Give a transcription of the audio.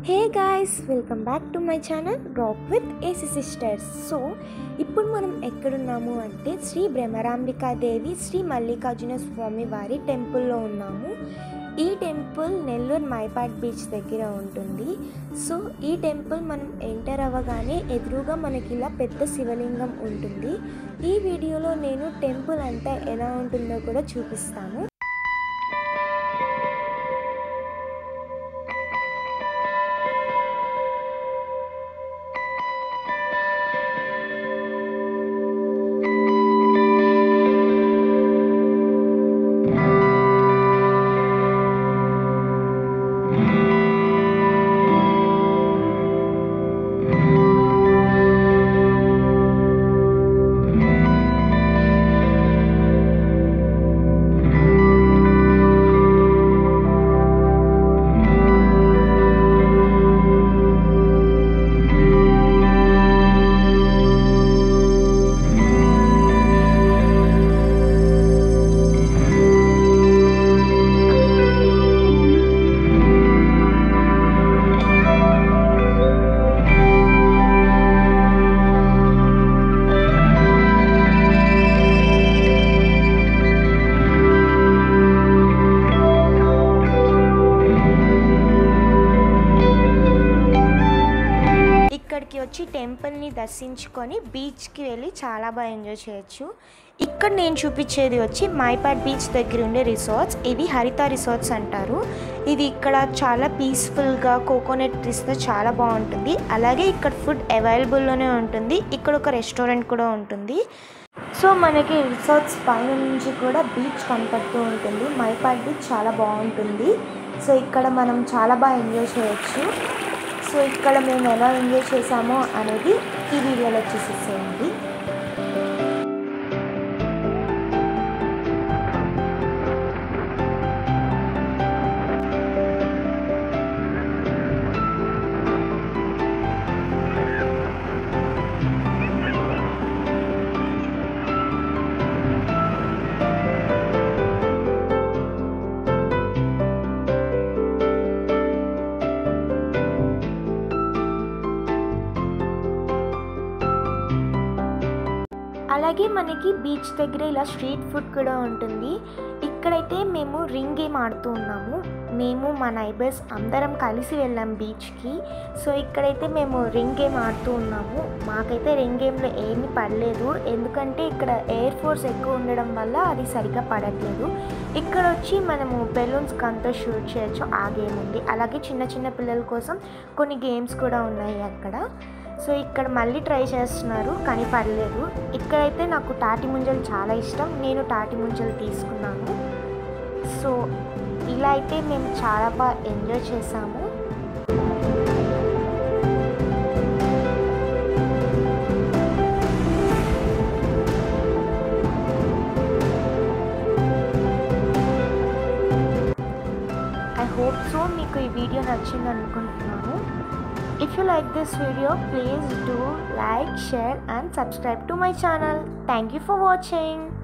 Hey guys welcome back to my channel rock with AC sisters so ఇప్పుడు మనం ఎక్కడున్నాము అంటే శ్రీ భ్రమరాంబికాదేవి శ్రీ మల్లికార్జున స్వామి వారి టెంపుల్లో ఉన్నాము ఈ టెంపుల్ నెల్లూరు మైపాడ్ బీచ్ దగ్గర ఉంటుంది సో ఈ టెంపుల్ మనం ఎంటర్ అవ్వగానే ఎదురుగా మనకి ఇలా పెద్ద శివలింగం ఉంటుంది ఈ వీడియోలో నేను టెంపుల్ అంతా ఎలా ఉంటుందో కూడా చూపిస్తాను ఇక్కడికి వచ్చి టెంపుల్ని దర్శించుకొని బీచ్కి వెళ్ళి చాలా బాగా ఎంజాయ్ చేయొచ్చు ఇక్కడ నేను చూపించేది వచ్చి మైపాడ్ బీచ్ దగ్గర ఉండే రిసార్ట్స్ ఇవి హరిత రిసార్ట్స్ అంటారు ఇది ఇక్కడ చాలా పీస్ఫుల్గా కోకోనట్ ట్రీస్తో చాలా బాగుంటుంది అలాగే ఇక్కడ ఫుడ్ అవైలబుల్లోనే ఉంటుంది ఇక్కడ ఒక రెస్టారెంట్ కూడా ఉంటుంది సో మనకి రిసార్ట్స్ పైన నుంచి కూడా బీచ్ కనపడుతూ ఉంటుంది మైపాడ్ బీచ్ చాలా బాగుంటుంది సో ఇక్కడ మనం చాలా బాగా ఎంజాయ్ చేయొచ్చు సో ఇక్కడ మేము ఎలా ఎంజాయ్ చేసామో అనేది ఈ వీడియోలో చూసేసేయండి అలాగే మనకి బీచ్ దగ్గర ఇలా స్ట్రీట్ ఫుడ్ కూడా ఉంటుంది ఇక్కడైతే మేము రింగ్ గేమ్ ఆడుతూ ఉన్నాము మేము మా నైబర్స్ అందరం కలిసి వెళ్ళాం బీచ్కి సో ఇక్కడైతే మేము రింగ్ గేమ్ ఆడుతూ ఉన్నాము మాకైతే రింగ్ గేమ్లో ఏమీ పడలేదు ఎందుకంటే ఇక్కడ ఎయిర్ ఫోర్స్ ఎక్కువ ఉండడం వల్ల అది సరిగ్గా పడట్లేదు ఇక్కడ వచ్చి మనము బెలూన్స్ గన్తో షూట్ చేయొచ్చు ఆ గేమ్ ఉంది అలాగే చిన్న చిన్న పిల్లల కోసం కొన్ని గేమ్స్ కూడా ఉన్నాయి అక్కడ సో ఇక్కడ మళ్ళీ ట్రై చేస్తున్నారు కానీ పర్లేదు ఇక్కడైతే నాకు తాటి ముంజలు చాలా ఇష్టం నేను తాటి ముంజలు తీసుకున్నాను సో ఇలా అయితే మేము చాలా బాగా ఎంజాయ్ చేసాము ఐ హోప్ సో మీకు ఈ వీడియో నచ్చింది అనుకుంటున్నాను If you like this video, please do like, share and subscribe to my channel. Thank you for watching.